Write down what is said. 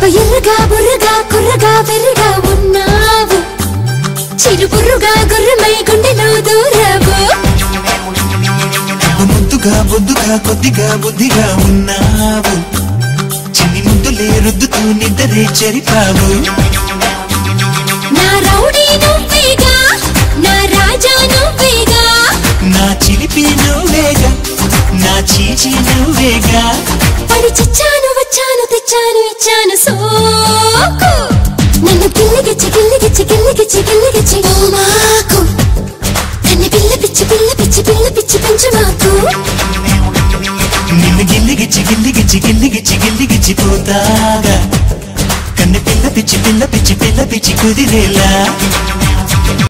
అబ్బ ఎర్రగా బుర్రగా కుర్రగా వెర్రగా ఉన్నావు చిరు బుర్రుగా గుర్రమై గుండెలో దూరావు ముద్దుగా బొద్దుగా కొద్దిగా బుద్ధిగా ఉన్నావు చిన్ని ముద్దులే రుద్దుతూ నిద్రే చెరిపావు నా రౌడీ నువ్వేగా నా రాజా నువ్వేగా నా చిలిపి నువ్వేగా నా చీచి నువ్వేగా పడి చిచ్చాను వచ్చాను తెచ్చాను ఇచ్చాను సోకు నన్ను గిల్లిగిచ్చి గిల్లిగిచ్చి గిల్లిగిచ్చి గిల్లిగిచ్చి ఓ మాకు నన్ను పిల్ల పిచ్చి పిల్ల పిచ్చి పిల్ల పిచ్చి పెంచు మాకు నిన్ను గిల్లిగిచ్చి గిల్లిగిచ్చి గిల్లిగిచ్చి గిల్లిగిచ్చి పోతాగా కన్ను పిల్ల పిచ్చి పిల్ల పిచ్చి పిల్ల పిచ్చి కుదిరేలా